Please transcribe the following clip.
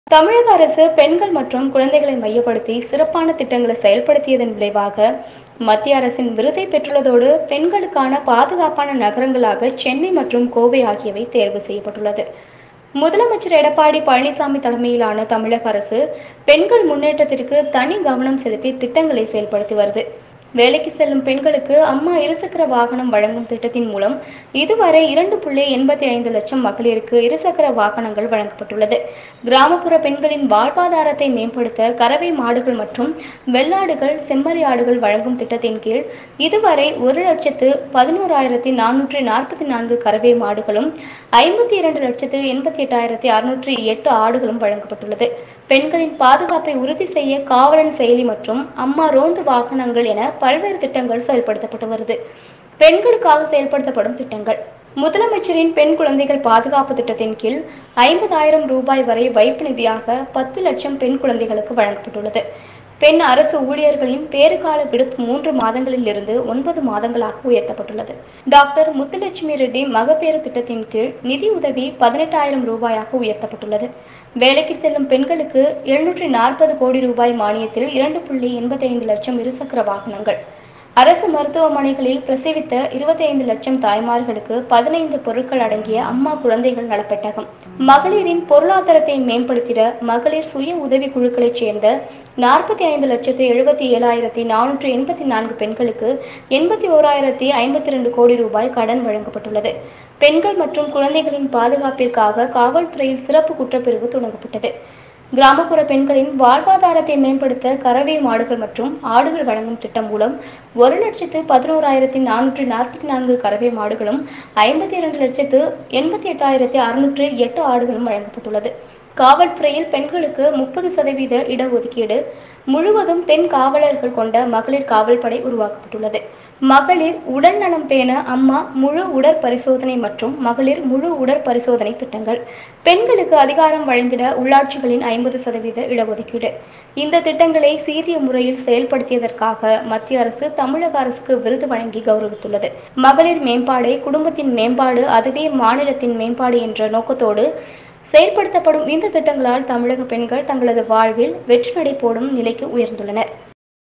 தமிழக அரசு பெண்கள் மற்றும் குழந்தைகளை மையப்படுத்தி சிறப்பான திட்டங்களை செயல்படுத்தியதன் விளைவாக மத்திய அரசின் விருதை பெற்றுள்ளதோடு பெண்களுக்கான பாதுகாப்பான நகரங்களாக சென்னை மற்றும் கோவை ஆகியவை தேர்வு செய்யப்பட்டுள்ளது முதலமைச்சர் எடப்பாடி பழனிசாமி தலைமையிலான தமிழக அரசு பெண்கள் முன்னேற்றத்திற்கு தனி கவனம் செலுத்தி திட்டங்களை செயல்படுத்தி வருது வேலைக்கு செல்லும் பெண்களுக்கு அம்மா இருசக்கர வாகனம் வழங்கும் திட்டத்தின் மூலம் இதுவரை இரண்டு புள்ளி எண்பத்தி ஐந்து லட்சம் மகளிருக்கு இருசக்கர வாகனங்கள் வழங்கப்பட்டுள்ளது கிராமப்புற பெண்களின் வாழ்வாதாரத்தை மேம்படுத்த கறவை மாடுகள் மற்றும் வெள்ளாடுகள் செம்மறி ஆடுகள் வழங்கும் திட்டத்தின் கீழ் இதுவரை ஒரு லட்சத்து பதினோராயிரத்தி நானூற்றி நாற்பத்தி நான்கு கறவை மாடுகளும் ஐம்பத்தி இரண்டு லட்சத்து எண்பத்தி எட்டாயிரத்தி அறுநூற்றி எட்டு ஆடுகளும் வழங்கப்பட்டுள்ளது பெண்களின் பாதுகாப்பை உறுதி செய்ய காவலன் செயலி மற்றும் அம்மா ரோந்து வாகனங்கள் என பல்வேறு திட்டங்கள் செயல்படுத்தப்பட்டு வருது பெண்களுக்காக செயல்படுத்தப்படும் திட்டங்கள் முதலமைச்சரின் பெண் குழந்தைகள் பாதுகாப்பு திட்டத்தின் கீழ் ஐம்பதாயிரம் ரூபாய் வரை வைப்பு நிதியாக பத்து லட்சம் பெண் குழந்தைகளுக்கு வழங்கப்பட்டுள்ளது பெண் அரசு ஊழியர்களின் பேறுகால விடுப்பு மூன்று மாதங்களில் இருந்து ஒன்பது மாதங்களாக உயர்த்தப்பட்டுள்ளது டாக்டர் முத்துலட்சுமி ரெட்டி மகப்பேறு திட்டத்தின் கீழ் நிதி உதவி பதினெட்டாயிரம் ரூபாயாக உயர்த்தப்பட்டுள்ளது வேலைக்கு செல்லும் பெண்களுக்கு எழுநூற்றி நாற்பது கோடி ரூபாய் மானியத்தில் இரண்டு புள்ளி எண்பத்தி ஐந்து லட்சம் இருசக்கர வாகனங்கள் அரசு மருத்துவமனைகளில் பிரசவித்த இருபத்தி ஐந்து லட்சம் தாய்மார்களுக்கு பதினைந்து பொருட்கள் அடங்கிய அம்மா குழந்தைகள் நலப்பெட்டகம் மகளிரின் பொருளாதாரத்தை மேம்படுத்திட மகளிர் சுய உதவி குழுக்களைச் சேர்ந்த நாற்பத்தி ஐந்து லட்சத்து எழுபத்தி ஏழாயிரத்தி நானூற்று எண்பத்தி நான்கு பெண்களுக்கு எண்பத்தி ஓராயிரத்தி ஐம்பத்தி ரெண்டு கோடி ரூபாய் கடன் வழங்கப்பட்டுள்ளது பெண்கள் மற்றும் குழந்தைகளின் பாதுகாப்பிற்காக காவல்துறையில் சிறப்பு குற்றப்பிரிவு தொடங்கப்பட்டது கிராமப்புற பெண்களின் வாழ்வாதாரத்தை மேம்படுத்த கறவை மாடுகள் மற்றும் ஆடுகள் வழங்கும் திட்டம் மூலம் ஒரு லட்சத்து பதினோராயிரத்தி நானூற்றி நாற்பத்தி நான்கு கறவை மாடுகளும் ஐம்பத்தி இரண்டு லட்சத்து எண்பத்தி எட்டாயிரத்தி அறுநூற்று எட்டு ஆடுகளும் வழங்கப்பட்டுள்ளது காவல்துறையில் பெண்களுக்கு முப்பது சதவீத இடஒதுக்கீடு முழுவதும் பெண் காவலர்கள் கொண்ட மகளிர் காவல்படை உருவாக்கப்பட்டுள்ளது மகளிர் உடல் நலம் பேண அம்மா முழு உடற்பரிசோதனை மற்றும் மகளிர் முழு உடற்பரிசோதனை திட்டங்கள் பெண்களுக்கு அதிகாரம் வழங்கிட உள்ளாட்சிகளின் ஐம்பது சதவீத இடஒதுக்கீடு இந்த திட்டங்களை சீரிய முறையில் செயல்படுத்தியதற்காக மத்திய அரசு தமிழக அரசுக்கு விருது வழங்கி கௌரவித்துள்ளது மகளிர் மேம்பாடே குடும்பத்தின் மேம்பாடு அதுவே மாநிலத்தின் மேம்பாடு என்ற நோக்கத்தோடு செயல்படுத்தப்படும் இந்த திட்டங்களால் தமிழக பெண்கள் தங்களது வாழ்வில் வெற்றி நடை போடும் நிலைக்கு உயர்ந்துள்ளனர்